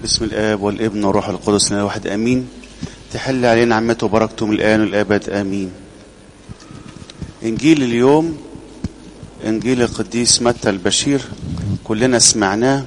بسم الآب والابن والروح القدس لنا واحد آمين تحل علينا عمته وبركته من الآن والأبد آمين إنجيل اليوم إنجيل القديس متى البشير كلنا سمعناه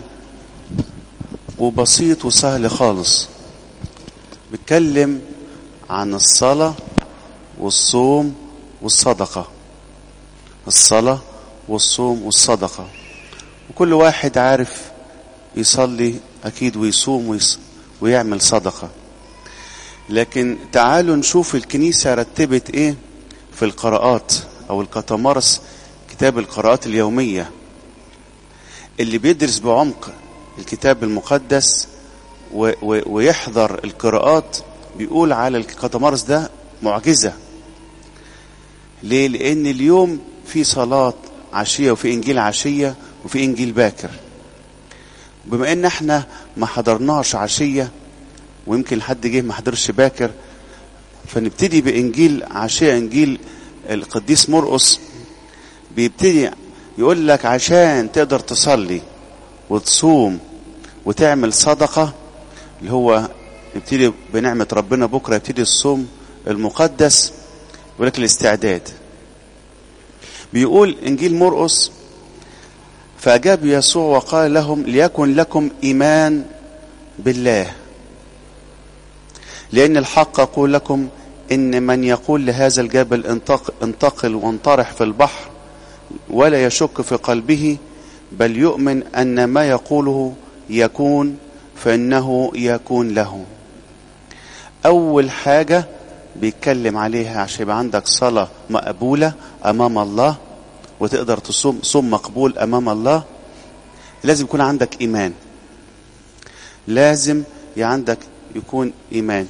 وبسيط وسهل خالص بيتكلم عن الصلاة والصوم والصدقة الصلاة والصوم والصدقة وكل واحد عارف يصلي أكيد ويصوم ويص... ويعمل صدقة لكن تعالوا نشوف الكنيسة رتبت إيه في القراءات أو الكتمارس كتاب القراءات اليومية اللي بيدرس بعمق الكتاب المقدس و... و... ويحضر القراءات بيقول على الكتمارس ده معجزة ليه؟ لأن اليوم في صلاة عشية وفي إنجيل عشية وفي إنجيل باكر بما ان احنا ما حضرناش عشية ويمكن حد جه ما حضرش باكر فنبتدي بانجيل عشية انجيل القديس مرقس بيبتدي يقول لك عشان تقدر تصلي وتصوم وتعمل صدقة اللي هو يبتدي بنعمة ربنا بكرة يبتدي الصوم المقدس يقول لك الاستعداد بيقول انجيل مرقس فأجاب يسوع وقال لهم ليكن لكم إيمان بالله لأن الحق أقول لكم إن من يقول لهذا الجبل انتق انتقل وانطرح في البحر ولا يشك في قلبه بل يؤمن أن ما يقوله يكون فإنه يكون له أول حاجة بيتكلم عليها عشان يبقى عندك صلاة مقبولة أمام الله وتقدر تصوم صوم مقبول امام الله لازم يكون عندك ايمان لازم عندك يكون ايمان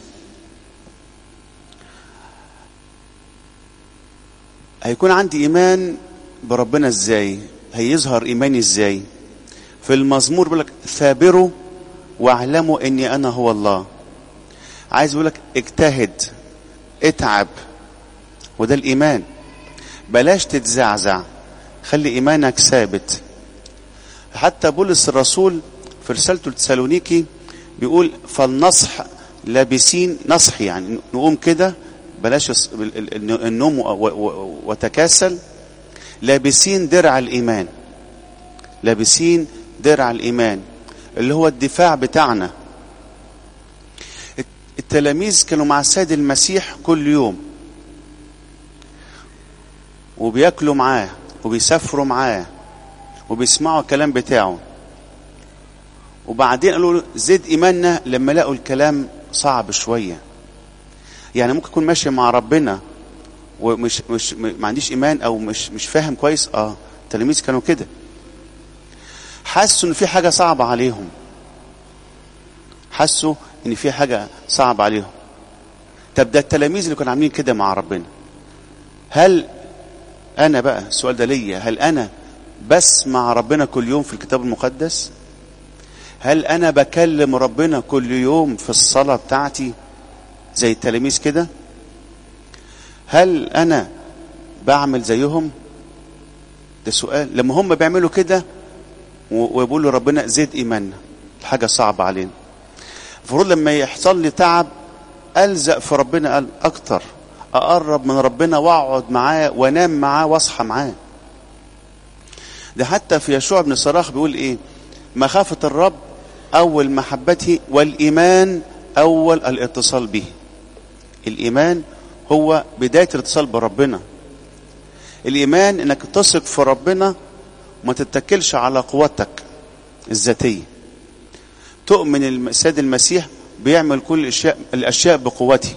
هيكون عندي ايمان بربنا ازاي هيظهر ايماني ازاي في المزمور بيقول لك ثابروا واعلموا اني انا هو الله عايز يقول لك اجتهد اتعب وده الايمان بلاش تتزعزع خلي ايمانك ثابت حتى بولس الرسول في رسالته لتسالونيكي بيقول فلنصح لابسين نصح يعني نقوم كده بلاش النوم وتكاسل لابسين درع الايمان لابسين درع الايمان اللي هو الدفاع بتاعنا التلاميذ كانوا مع السيد المسيح كل يوم وبياكلوا معاه وبيسافروا معاه وبيسمعوا الكلام بتاعه وبعدين قالوا زد ايماننا لما لقوا الكلام صعب شويه يعني ممكن اكون ماشي مع ربنا ومش مش ما عنديش ايمان او مش مش فاهم كويس اه التلاميذ كانوا كده حسوا ان في حاجه صعبه عليهم حسوا ان في حاجه صعبه عليهم طب ده التلاميذ اللي كانوا عاملين كده مع ربنا هل انا بقى السؤال ده ليا هل انا بسمع ربنا كل يوم في الكتاب المقدس هل انا بكلم ربنا كل يوم في الصلاه بتاعتي زي التلاميذ كده هل انا بعمل زيهم ده سؤال لما هم بيعملوا كده ويقولوا ربنا زد ايماننا حاجه صعبه علينا المفروض لما يحصل لي تعب الزق في ربنا قال اكتر اقرب من ربنا واقعد معاه وانام معاه واصحى معاه ده حتى في يشوع بن صراخ بيقول ايه مخافة الرب اول محبته والايمان اول الاتصال به الايمان هو بداية الاتصال بربنا الايمان انك تثق في ربنا وما تتكلش على قوتك الذاتية تؤمن السيد المسيح بيعمل كل الاشياء الاشياء بقوته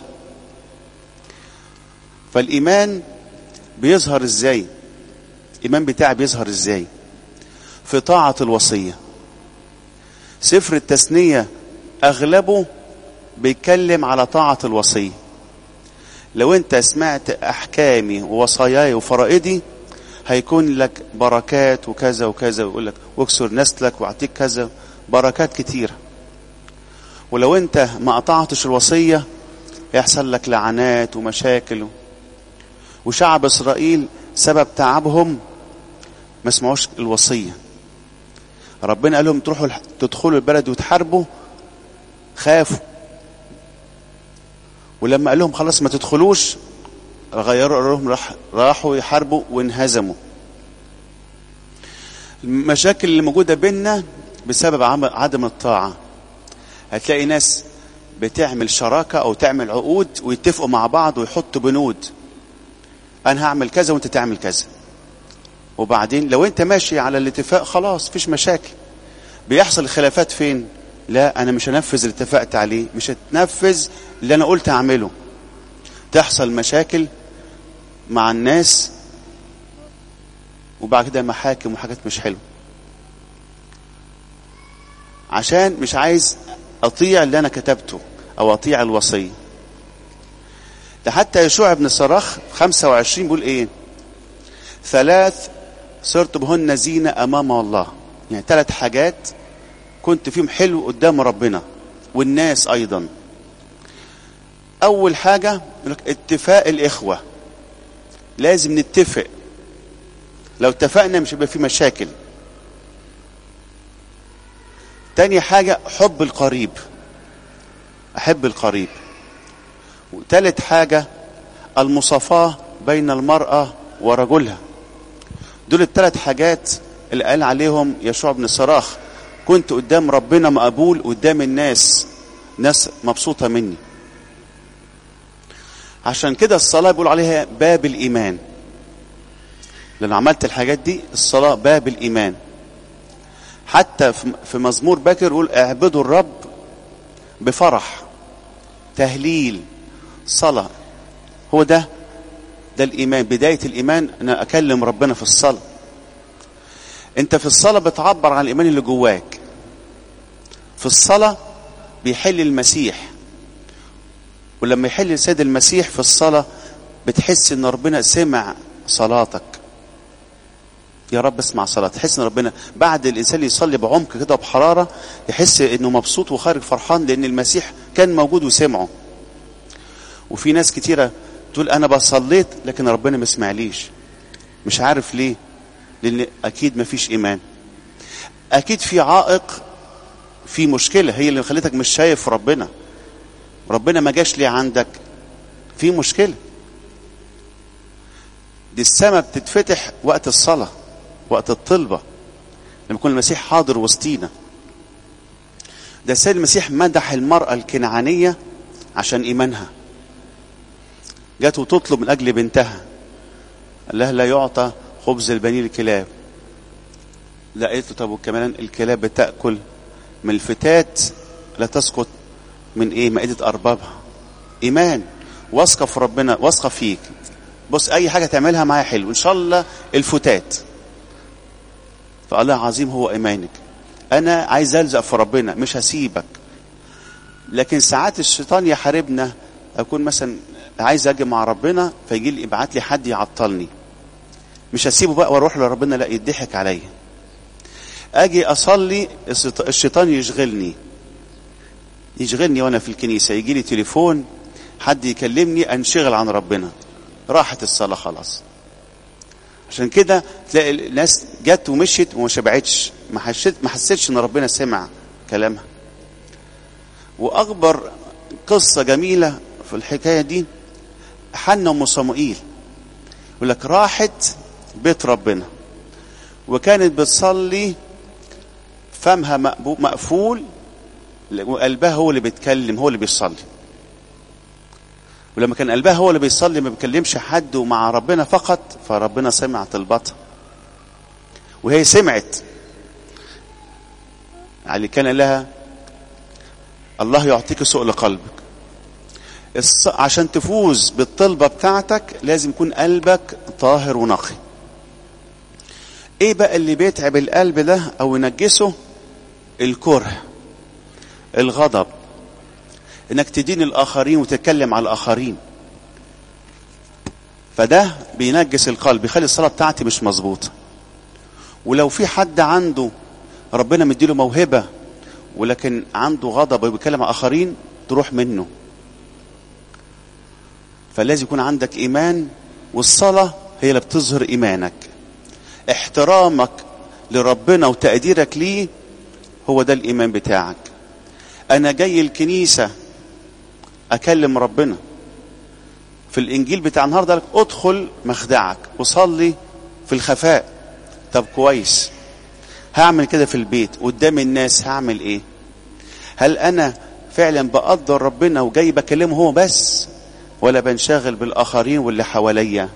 فالايمان بيظهر ازاي الايمان بتاعي بيظهر ازاي في طاعه الوصيه سفر التثنيه اغلبه بيتكلم على طاعه الوصيه لو انت سمعت احكامي ووصاياي وفرائضي هيكون لك بركات وكذا وكذا ويقول لك واكسر نسلك واعطيك كذا بركات كتيره ولو انت ما قطعتش الوصيه يحصل لك لعنات ومشاكل وشعب اسرائيل سبب تعبهم ما سمعوش الوصيه ربنا قال لهم تروحوا تدخلوا البلد وتحاربوا خافوا ولما قال لهم خلاص ما تدخلوش غيروا لهم راح راحوا يحاربوا وانهزموا المشاكل اللي موجودة بيننا بسبب عدم الطاعة هتلاقي ناس بتعمل شراكة أو تعمل عقود ويتفقوا مع بعض ويحطوا بنود أنا هعمل كذا وأنت تعمل كذا وبعدين لو أنت ماشي على الاتفاق خلاص فيش مشاكل بيحصل خلافات فين لا أنا مش هنفذ اللي اتفقت عليه مش هتنفذ اللي أنا قلت أعمله تحصل مشاكل مع الناس وبعد كده محاكم وحاجات مش حلوه عشان مش عايز اطيع اللي انا كتبته او اطيع الوصيه ده حتى يشوع بن صراخ 25 بيقول ايه ثلاث صرت بهن زينة امام الله يعني ثلاث حاجات كنت فيهم حلو قدام ربنا والناس ايضا اول حاجة اتفاق الاخوة لازم نتفق لو اتفقنا مش هيبقى في مشاكل تاني حاجة حب القريب أحب القريب وتالت حاجة المصافاة بين المرأة ورجلها دول الثلاث حاجات اللي قال عليهم يشوع بن الصراخ كنت قدام ربنا مقبول قدام الناس ناس مبسوطة مني عشان كده الصلاة بيقول عليها باب الإيمان لأن عملت الحاجات دي الصلاة باب الإيمان حتى في مزمور باكر يقول اعبدوا الرب بفرح تهليل صلاة هو ده ده الإيمان بداية الإيمان أنا أكلم ربنا في الصلاة أنت في الصلاة بتعبر عن الإيمان اللي جواك في الصلاة بيحل المسيح ولما يحل السيد المسيح في الصلاة بتحس ان ربنا سمع صلاتك يا رب اسمع صلاة تحس ان ربنا بعد الانسان يصلي بعمق كده بحرارة يحس انه مبسوط وخارج فرحان لان المسيح كان موجود وسمعه وفي ناس كتيرة تقول انا بصليت لكن ربنا ما سمعليش مش عارف ليه لان اكيد ما فيش ايمان اكيد في عائق في مشكلة هي اللي خلتك مش شايف ربنا ربنا ما جاش ليه عندك في مشكلة دي السماء بتتفتح وقت الصلاة وقت الطلبة لما يكون المسيح حاضر وسطينا ده السيد المسيح مدح المرأة الكنعانية عشان إيمانها جات وتطلب من أجل بنتها قال لها لا يعطى خبز البنين الكلاب لا قلت له طب كمان الكلاب بتأكل من الفتات لا تسقط من ايه مائدة اربابها ايمان واثقه في ربنا واثقه فيك بص اي حاجه تعملها معايا حلو ان شاء الله الفتات فالله عظيم هو ايمانك انا عايز الزق في ربنا مش هسيبك لكن ساعات الشيطان يحاربنا اكون مثلا عايز اجي مع ربنا فيجي لي يبعت لي حد يعطلني مش هسيبه بقى واروح لربنا لا يضحك عليا اجي اصلي الشيطان يشغلني يشغلني وانا في الكنيسه يجي لي تليفون حد يكلمني انشغل عن ربنا راحت الصلاه خلاص عشان كده تلاقي الناس جت ومشيت وما شبعتش ما حسيت ما حسيتش ان ربنا سمع كلامها واكبر قصه جميله في الحكايه دي حنا ام صموئيل يقول لك راحت بيت ربنا وكانت بتصلي فمها مقفول وقلبها هو اللي بيتكلم هو اللي بيصلي ولما كان قلبها هو اللي بيصلي ما بيكلمش حد ومع ربنا فقط فربنا سمع طلبتها وهي سمعت يعني كان لها الله يعطيك سؤل قلبك عشان تفوز بالطلبة بتاعتك لازم يكون قلبك طاهر ونقي ايه بقى اللي بيتعب القلب ده او ينجسه الكره الغضب انك تدين الاخرين وتتكلم على الاخرين فده بينجس القلب بيخلي الصلاه بتاعتي مش مظبوطه ولو في حد عنده ربنا مديله موهبه ولكن عنده غضب وبيتكلم على اخرين تروح منه فلازم يكون عندك ايمان والصلاه هي اللي بتظهر ايمانك احترامك لربنا وتقديرك ليه هو ده الايمان بتاعك انا جاي الكنيسة اكلم ربنا في الانجيل بتاع النهارده لك ادخل مخدعك وصلي في الخفاء طب كويس هعمل كده في البيت قدام الناس هعمل ايه هل انا فعلا بقدر ربنا وجاي بكلمه هو بس ولا بنشغل بالاخرين واللي حواليا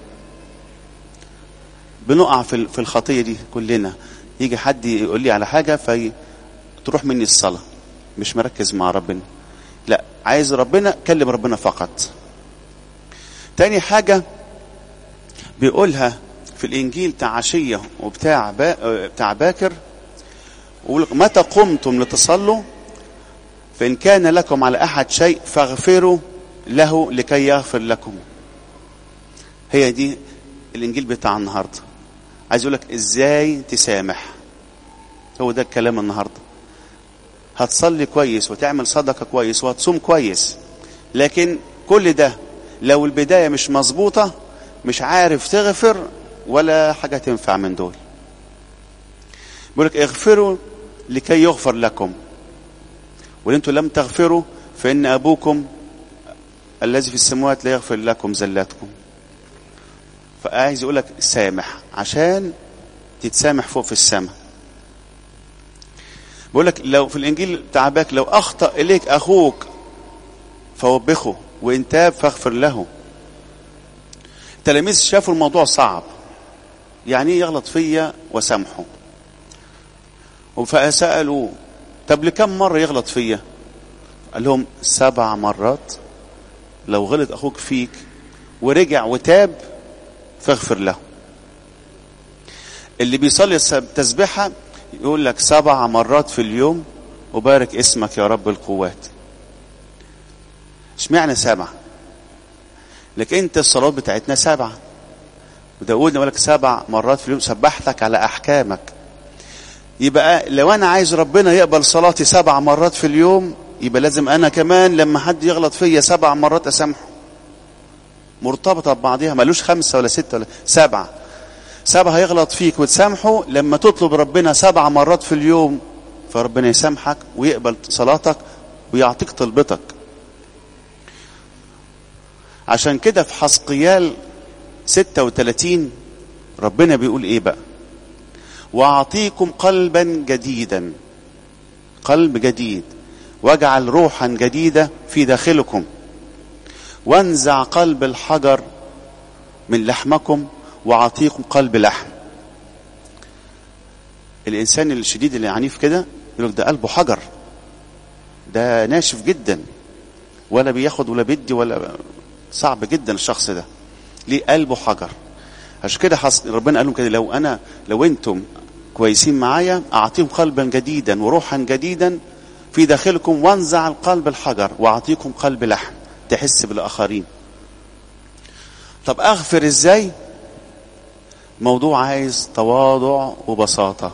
بنقع في في الخطيه دي كلنا يجي حد يقول لي على حاجه في تروح مني الصلاه مش مركز مع ربنا لا عايز ربنا كلم ربنا فقط تاني حاجه بيقولها في الانجيل بتاع عشيه وبتاع با... بتاع باكر ويقول متى قمتم لتصلوا فان كان لكم على احد شيء فاغفروا له لكي يغفر لكم هي دي الانجيل بتاع النهارده عايز اقول لك ازاي تسامح هو ده الكلام النهارده هتصلي كويس وتعمل صدقه كويس وهتصوم كويس لكن كل ده لو البدايه مش مظبوطه مش عارف تغفر ولا حاجه تنفع من دول بيقول لك اغفروا لكي يغفر لكم وان انتم لم تغفروا فان ابوكم الذي في السماوات لا يغفر لكم زلاتكم فعايز يقول لك سامح عشان تتسامح فوق في السماء بيقول لك لو في الانجيل بتاع باك لو اخطا اليك اخوك فوبخه وان تاب فاغفر له التلاميذ شافوا الموضوع صعب يعني ايه يغلط فيا وسامحه فسالوا طب لكم مره يغلط فيا قال لهم سبع مرات لو غلط اخوك فيك ورجع وتاب فاغفر له اللي بيصلي التسبيحة يقول لك سبع مرات في اليوم وبارك اسمك يا رب القوات اشمعنى سبعة لكن انت الصلاة بتاعتنا سبعة وداود يقول لك سبع مرات في اليوم سبحتك على احكامك يبقى لو انا عايز ربنا يقبل صلاتي سبع مرات في اليوم يبقى لازم انا كمان لما حد يغلط فيا سبع مرات اسامحه مرتبطه ببعضها ملوش خمسه ولا سته ولا سبعه سبعه هيغلط فيك وتسامحه لما تطلب ربنا سبع مرات في اليوم فربنا يسامحك ويقبل صلاتك ويعطيك طلبتك عشان كده في حسقيال 36 ربنا بيقول ايه بقى واعطيكم قلبا جديدا قلب جديد واجعل روحا جديده في داخلكم وانزع قلب الحجر من لحمكم واعطيكم قلب لحم الانسان الشديد اللي عنيف كده يقول لك ده قلبه حجر ده ناشف جدا ولا بياخد ولا بيدي ولا صعب جدا الشخص ده ليه قلبه حجر عشان كده حص... ربنا قال لهم كده لو انا لو انتم كويسين معايا اعطيهم قلبا جديدا وروحا جديدا في داخلكم وانزع القلب الحجر واعطيكم قلب لحم تحس بالاخرين طب اغفر ازاي موضوع عايز تواضع وبساطه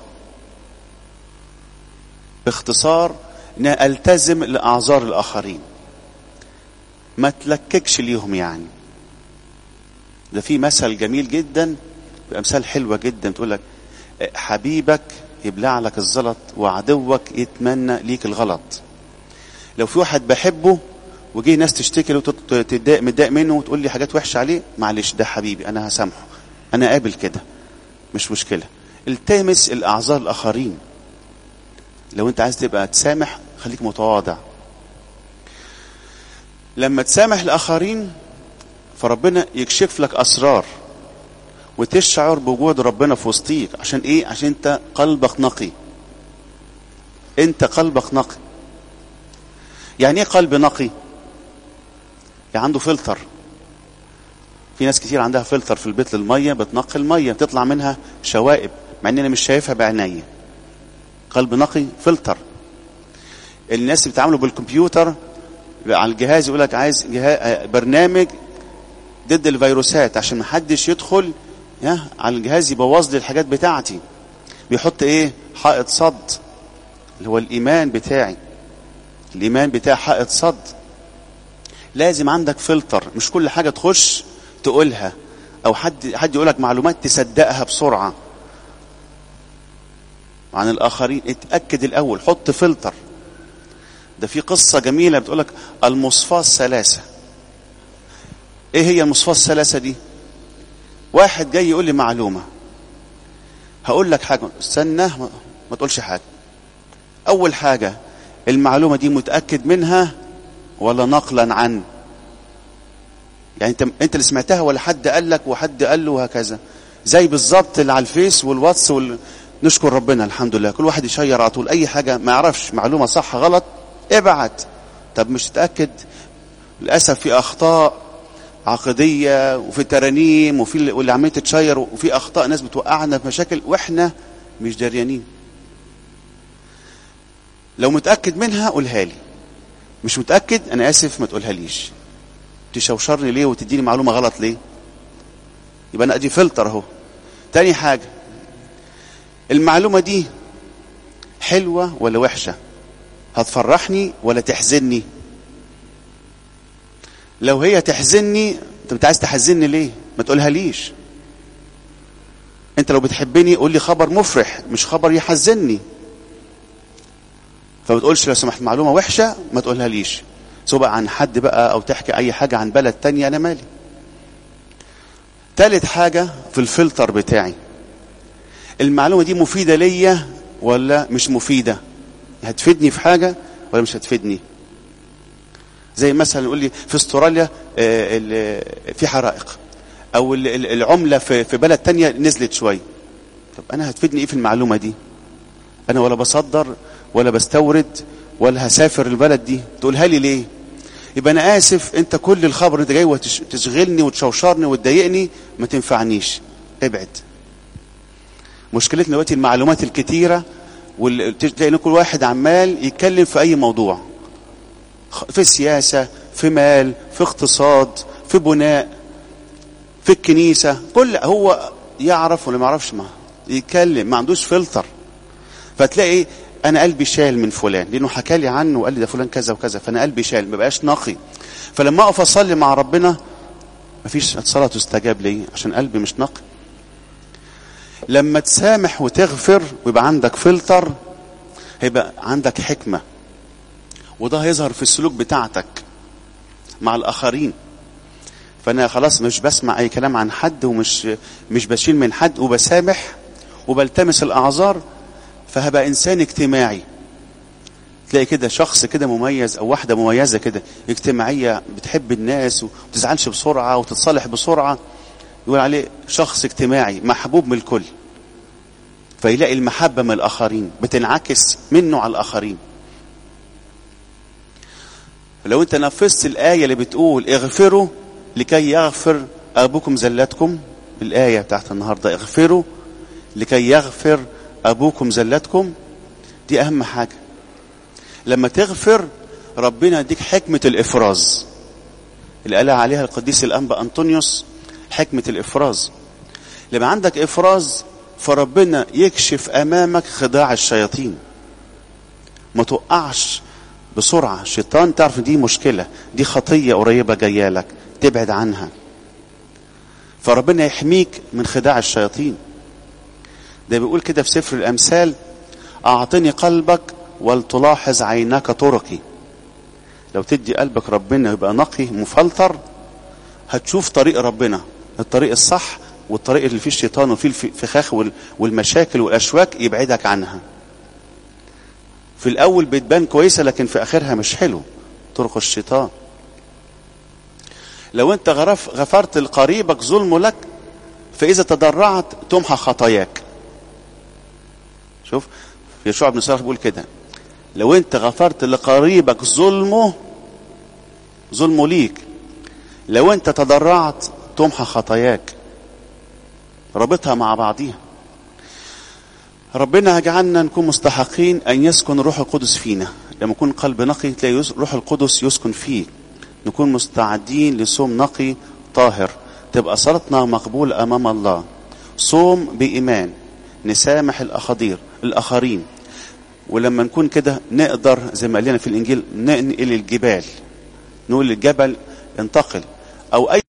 باختصار ان التزم لاعذار الاخرين ما تلككش ليهم يعني ده في مثل جميل جدا امثال حلوه جدا تقول لك حبيبك يبلع لك الزلط وعدوك يتمنى ليك الغلط لو في واحد بحبه وجي ناس تشتكي له تتضايق متضايق منه وتقول لي حاجات وحشه عليه معلش ده حبيبي انا هسامحه انا قابل كده مش مشكله التمس الاعذار الاخرين لو انت عايز تبقى تسامح خليك متواضع لما تسامح الاخرين فربنا يكشف لك اسرار وتشعر بوجود ربنا في وسطيك عشان ايه عشان انت قلبك نقي انت قلبك نقي يعني ايه قلب نقي يعني عنده فلتر في ناس كتير عندها فلتر في البيت للميه بتنقي الميه بتطلع منها شوائب مع ان انا مش شايفها بعينيا قلب نقي فلتر الناس اللي بيتعاملوا بالكمبيوتر على الجهاز يقول لك عايز جهاز برنامج ضد الفيروسات عشان محدش يدخل يا على الجهاز يبوظ لي الحاجات بتاعتي بيحط ايه حائط صد اللي هو الايمان بتاعي الايمان بتاعي حائط صد لازم عندك فلتر مش كل حاجه تخش تقولها او حد حد يقول لك معلومات تصدقها بسرعه عن الاخرين اتاكد الاول حط فلتر ده في قصة جميلة بتقولك المصفاة الثلاثة ايه هي المصفاة الثلاثة دي واحد جاي يقول لي معلومة هقول لك حاجة استنى ما تقولش حاجة اول حاجة المعلومة دي متأكد منها ولا نقلا عن يعني انت انت اللي سمعتها ولا حد قال لك وحد قال له وهكذا زي بالظبط اللي على الفيس والواتس وال... نشكر ربنا الحمد لله كل واحد يشير على طول اي حاجه ما يعرفش معلومه صح غلط ابعت طب مش تتاكد للاسف في اخطاء عقديه وفي ترانيم وفي واللي عمال تتشير وفي اخطاء ناس بتوقعنا في مشاكل واحنا مش دريانين لو متاكد منها قولها لي مش متاكد انا اسف ما تقولها ليش تشوشرني ليه وتديني معلومه غلط ليه يبقى انا ادي فلتر اهو تاني حاجه المعلومه دي حلوه ولا وحشه هتفرحني ولا تحزني لو هي تحزني انت عايز تحزني ليه ما تقولها ليش انت لو بتحبني قول لي خبر مفرح مش خبر يحزني فما تقولش لو سمحت معلومه وحشه ما تقولها ليش سواء عن حد بقى او تحكي اي حاجه عن بلد تانية انا مالي تالت حاجه في الفلتر بتاعي المعلومه دي مفيده ليا ولا مش مفيده هتفيدني في حاجه ولا مش هتفيدني زي مثلا يقول لي في استراليا في حرائق او العمله في بلد تانية نزلت شويه طب انا هتفيدني ايه في المعلومه دي انا ولا بصدر ولا بستورد ولا هسافر البلد دي تقولها لي ليه يبقى انا اسف انت كل الخبر انت جاي وتشغلني وتشوشرني وتضايقني ما تنفعنيش ابعد مشكلتنا دلوقتي المعلومات الكتيره وتلاقي كل واحد عمال يتكلم في اي موضوع في السياسه في مال في اقتصاد في بناء في الكنيسه كل هو يعرف ولا ما يعرفش ما يتكلم ما عندوش فلتر فتلاقي انا قلبي شال من فلان لانه حكى لي عنه وقال لي ده فلان كذا وكذا فانا قلبي شال ما بقاش نقي فلما اقف اصلي مع ربنا مفيش صلاه تستجاب لي عشان قلبي مش نقي لما تسامح وتغفر ويبقى عندك فلتر هيبقى عندك حكمه وده هيظهر في السلوك بتاعتك مع الاخرين فانا خلاص مش بسمع اي كلام عن حد ومش مش بشيل من حد وبسامح وبلتمس الاعذار فهبقى انسان اجتماعي تلاقي كده شخص كده مميز او واحده مميزه كده اجتماعيه بتحب الناس وتزعلش بسرعه وتتصالح بسرعه يقول عليه شخص اجتماعي محبوب من الكل فيلاقي المحبه من الاخرين بتنعكس منه على الاخرين لو انت نفذت الايه اللي بتقول اغفروا لكي يغفر ابوكم زلاتكم الايه بتاعت النهارده اغفروا لكي يغفر ابوكم زلتكم دي اهم حاجه لما تغفر ربنا يديك حكمه الافراز اللي قالها عليها القديس الانبا انطونيوس حكمه الافراز لما عندك افراز فربنا يكشف امامك خداع الشياطين ما توقعش بسرعه الشيطان تعرف دي مشكله دي خطيه قريبه جايه لك تبعد عنها فربنا يحميك من خداع الشياطين ده بيقول كده في سفر الأمثال أعطني قلبك ولتلاحظ عينك طرقي لو تدي قلبك ربنا يبقى نقي مفلتر هتشوف طريق ربنا الطريق الصح والطريق اللي فيه الشيطان وفيه الفخاخ والمشاكل والأشواك يبعدك عنها في الأول بتبان كويسة لكن في آخرها مش حلو طرق الشيطان لو انت غفرت لقريبك ظلمه لك فإذا تضرعت تمحى خطاياك شوف يشوع بن صالح بيقول كده لو انت غفرت لقريبك ظلمه ظلمه ليك لو انت تضرعت تمحى خطاياك رابطها مع بعضيها ربنا يجعلنا نكون مستحقين ان يسكن روح القدس فينا لما يكون قلب نقي تلاقي روح القدس يسكن فيه نكون مستعدين لصوم نقي طاهر تبقى صلاتنا مقبولة امام الله صوم بايمان نسامح الاخاضير الاخرين ولما نكون كده نقدر زي ما قال لنا في الانجيل ننقل الجبال نقول الجبل انتقل او اي